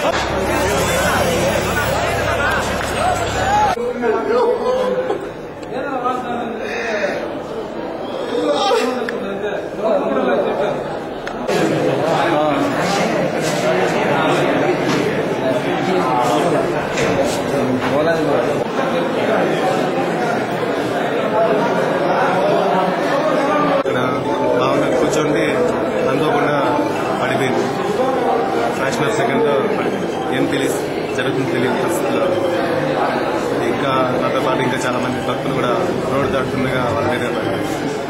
ఇక్కడ భావన కూర్చోండి అనుకోకుండా పడిపోయింది ఫ్రాక్షన్ ఆఫ్ సెకండ్ ఏం తెలియదు జరుగుతుంది తెలియని పరిస్థితుల్లో ఇంకా నాతో పాటు ఇంకా చాలా మంది భక్తులు కూడా రోడ్డు దాటుతుండగా వాళ్ళ మీద పడింది.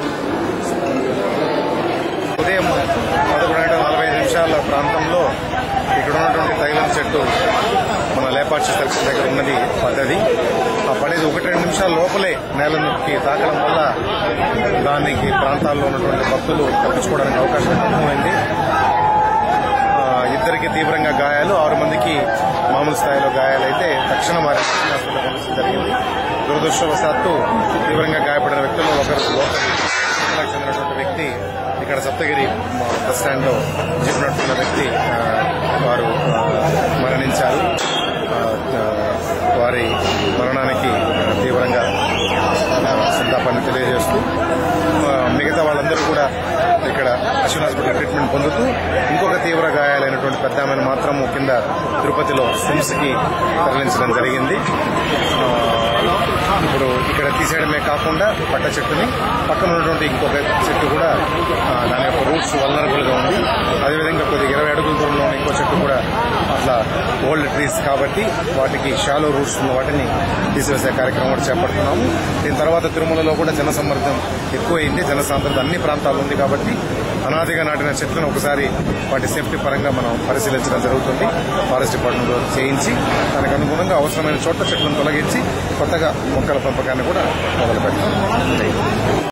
ఉదయం పదకొండు గంటల నలభై ఐదు నిమిషాల ప్రాంతంలో ఇక్కడ ఉన్నటువంటి తైలం చెట్టు మన లేపాక్ష సెక్షన్ దగ్గర ఉన్నది పడ్డది ఆ పడేది ఒకటి రెండు నిమిషాల లోపలే నేల నొక్కి తాకడం వల్ల దానికి ప్రాంతాల్లో ఉన్నటువంటి భక్తులు తప్పించుకోవడానికి అవకాశం ఎక్కువైంది ఆ, ఇద్దరికి తీవ్రంగా గాయాలు ఆరు మందికి మామూలు స్థాయిలో గాయాలైతే తక్షణం వారి హాస్పిటల్ పంపించడం జరిగింది దురదృష్టవశాత్తు తీవ్రంగా గాయపడిన వ్యక్తుల్లో ఒకరు లోకల్ చెందినటువంటి వ్యక్తి ఇక్కడ సప్తగిరి బస్ స్టాండ్ లో చెప్పినట్టున్న వ్యక్తి ఆ, వారు ఆ, మరణించారు ఆ, ఆ, వారి మరణానికి ఆ, తీవ్రంగా ఆ, సంతాపాన్ని తెలియజేస్తూ ఆ, మిగతా వాళ్ళందరూ కూడా ఇక్కడ అశ్విన్ హాస్పిటల్ ట్రీట్మెంట్ పొందుతూ ఇంకొక తీవ్ర గాయాలైనటువంటి పెద్ద ఆమెను మాత్రం కింద తిరుపతిలో స్విమ్స్ కి తరలించడం జరిగింది ఆ, ఇప్పుడు ఇక్కడ తీసేయడమే కాకుండా పట్ట చెట్టుని పక్కన ఉన్నటువంటి ఇంకొక చెట్టు కూడా ఆ, దాని యొక్క రూట్స్ వల్నరబుల్ గా ఉంది అదేవిధంగా కొద్దిగా ఇరవై అడుగుల దూరంలో ఉన్న ఇంకో చెట్టు కూడా అట్లా ఓల్డ్ ట్రీస్ కాబట్టి వాటికి షాలో రూట్స్ ఉన్న వాటిని తీసివేసే కార్యక్రమం కూడా చేపడుతున్నాము దీని తర్వాత తిరుమలలో కూడా జనసమ్మర్దం ఎక్కువైంది జనసాంద్రత అన్ని ప్రాంతాల్లో ఉంది కాబట్టి అనాదిగా నాటిన చెట్లను ఒకసారి వాటి సేఫ్టీ పరంగా మనం పరిశీలించడం జరుగుతుంది ఫారెస్ట్ డిపార్ట్మెంట్ వారు చేయించి దానికి అనుగుణంగా అవసరమైన చోట్ల చెట్లను తొలగించి కొత్తగా మొక్కల పెంపకాన్ని కూడా మొదలు పెట్టాం